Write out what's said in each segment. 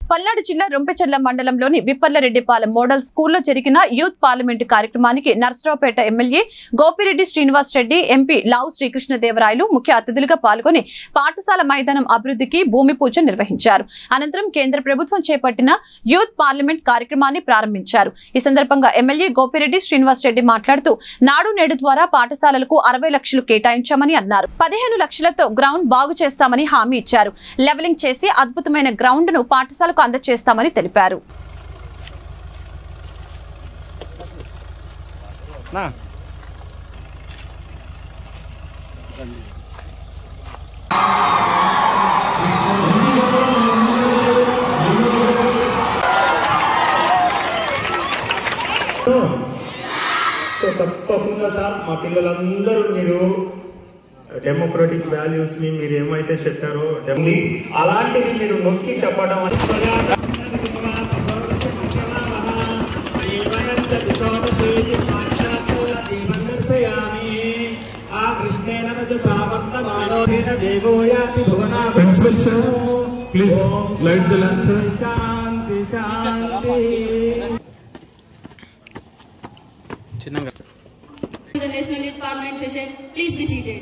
పల్నాడు జిల్లా రొంపెచెర్ల మండలంలోని విప్పర్లరెడ్డిపాలెం మోడల్ స్కూల్లో జరిగిన యూత్ పార్లమెంటు కార్యక్రమానికి నర్సరావుపేట ఎమ్మెల్యే గోపిరెడ్డి శ్రీనివాస్ రెడ్డి ఎంపీ లావు శ్రీకృష్ణదేవరాయలు ముఖ్య అతిథులుగా పాల్గొని పాఠశాల మైదానం అభివృద్ధికి భూమి పూజ నిర్వహించారు అనంతరం కేంద్ర ప్రభుత్వం చేపట్టిన యూత్ పార్లమెంట్ కార్యక్రమాన్ని ప్రారంభించారు ఈ సందర్భంగా ఎమ్మెల్యే గోపిరెడ్డి శ్రీనివాస్ రెడ్డి మాట్లాడుతూ నాడు నేడు ద్వారా పాఠశాలలకు అరవై లక్షలు కేటాయించామని అన్నారు పదిహేను లక్షలతో గ్రౌండ్ బాగు చేస్తామని హామీ ఇచ్చారు లెవలింగ్ చేసి అద్భుతమైన గ్రౌండ్ ను పాఠశాలకు అందజేస్తామని తెలిపారు నా సో తప్పకుండా సార్ మా పిల్లలందరూ మీరు డెమోక్రటిక్ వాల్యూస్ ని మీరు ఏమైతే చెప్పారో డెమ్- అలాంటిది మీరు నొక్కి చెప్పడం అనేది Principal sir, please light the lamp sir. శాంతి శాంతి చిన్నగా the National Youth Parliament session. Please be seated.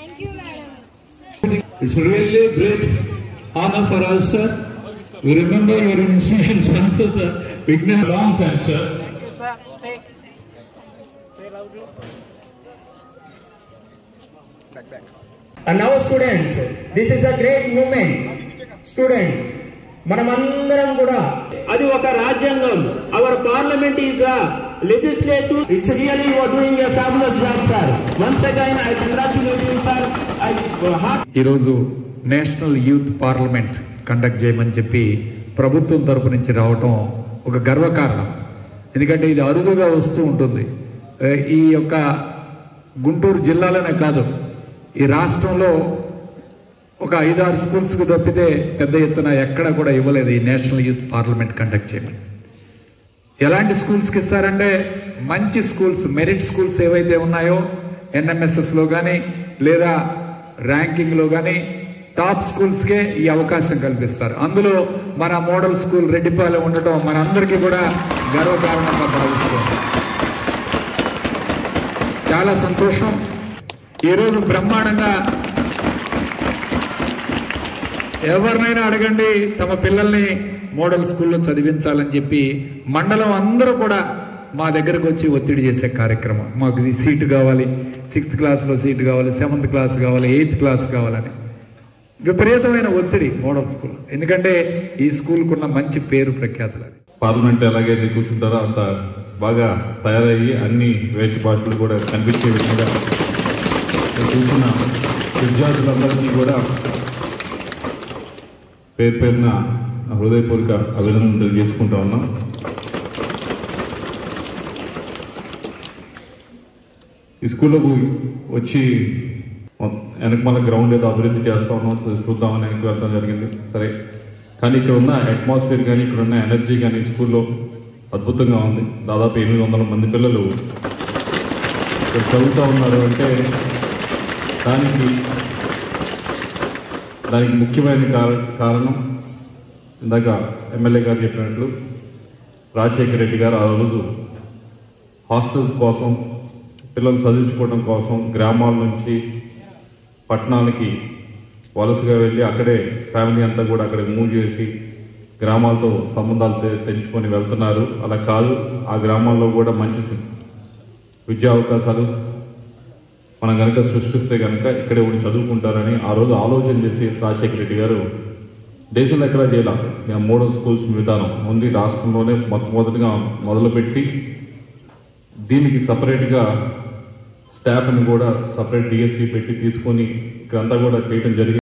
It's really a great honor for us, sir. We remember your institution sponsor, sir. Vigna, long time, sir. And now students, this is a great movement. Students, మనమందరం కూడా అది ఒక రాజ్యాంగం our parliament is a legislative it's really you are doing a fabulous job sir once again I congratulate you sir I heart ఈరోజు national youth parliament conduct చేయమని చెప్పి ప్రభుత్వం తరపు నుంచి రావటం ఒక గర్వకారణం ఎందుకంటే ఇది అరుదుగా వస్తూ ఉంటుంది ఏ, ఈ యొక్క గుంటూరు జిల్లాలోనే కాదు ఈ రాష్ట్రంలో ఒక ఐదారు స్కూల్స్కి తప్పితే పెద్ద ఎత్తున ఎక్కడ కూడా ఇవ్వలేదు ఈ నేషనల్ యూత్ పార్లమెంట్ కండక్ట్ చేయమని ఎలాంటి స్కూల్స్కి ఇస్తారంటే మంచి స్కూల్స్ మెరిట్ స్కూల్స్ ఏవైతే ఉన్నాయో ఎన్ఎంఎస్ఎస్లో కానీ లేదా ర్యాంకింగ్లో కానీ టాప్ స్కూల్స్కే ఈ అవకాశం కల్పిస్తారు అందులో మన మోడల్ స్కూల్ రెడ్డిపాలెం ఉండటం మనందరికీ కూడా గర్వకారణంగా భావిస్తుంది చాలా సంతోషం ఈరోజు బ్రహ్మాండంగా ఎవరినైనా అడగండి తమ పిల్లల్ని మోడల్ స్కూల్లో చదివించాలని చెప్పి మండలం అందరూ కూడా మా దగ్గరకు వచ్చి ఒత్తిడి చేసే కార్యక్రమం మాకు ఈ సీటు కావాలి సిక్స్త్ క్లాస్లో సీటు కావాలి సెవెంత్ క్లాస్ కావాలి ఎయిత్ క్లాస్ కావాలని విపరీతమైన ఒత్తిడి మోడల్ స్కూల్ ఎందుకంటే ఈ స్కూల్కున్న మంచి పేరు ప్రఖ్యాతులు అది పార్లమెంట్ ఎలాగైతే కూర్చుంటారో అంత బాగా తయారయ్యి అన్ని వేష భాషలు కూడా కనిపించే విధంగా కూర్చున్న విద్యార్థులందరికీ కూడా పేరు పేరున నా హృదయపూర్వక అభినందనలు తెలియజేసుకుంటా ఉన్నాం ఈ స్కూల్లోకి వచ్చి వెనక మన గ్రౌండ్ ఏదో అభివృద్ధి చేస్తా ఉన్నాం చూ- చూద్దామని వెనక్కి వెళ్ళడం జరిగింది సరే కానీ ఇక్కడ ఉన్న అట్మాస్ఫియర్ కానీ ఇక్కడ ఉన్న ఎనర్జీ కానీ స్కూల్లో అద్భుతంగా ఉంది దాదాపు ఎనిమిది వందల మంది పిల్లలు ఇక్కడ చదువుతూ ఉన్నారు అంటే దానికి దానికి ముఖ్యమైన కార- కారణం ఇందాక ఎమ్మెల్యే గారు చెప్పినట్లు రాజశేఖర రెడ్డి గారు ఆ రోజు హాస్టల్స్ కోసం పిల్లలు చదివించుకోవడం కోసం గ్రామాల నుంచి పట్టణాలకి వలసగా వెళ్ళి అక్కడే ఫ్యామిలీ అంతా కూడా అక్కడికి మూవ్ చేసి గ్రామాలతో సంబంధాలు తె- తెంచుకొని వెళ్తున్నారు అలా కాదు ఆ గ్రామాల్లో కూడా మంచి సి- విద్యా అవకాశాలు మనం కనుక సృష్టిస్తే కనుక ఇక్కడే ఉండి చదువుకుంటారని ఆ రోజు ఆలోచన చేసి రాజశేఖర రెడ్డి గారు దేశంలో ఎక్కడా చేయాలి మోడల్ స్కూల్స్ విధానం ఉంది రాష్ట్రంలోనే మొట్టమొదటిగా మొదలుపెట్టి దీనికి సపరేట్గా స్టాఫ్ని కూడా సపరేట్ డిఎస్సి పెట్టి తీసుకొని ఇక్కడంతా కూడా చేయడం జరిగింది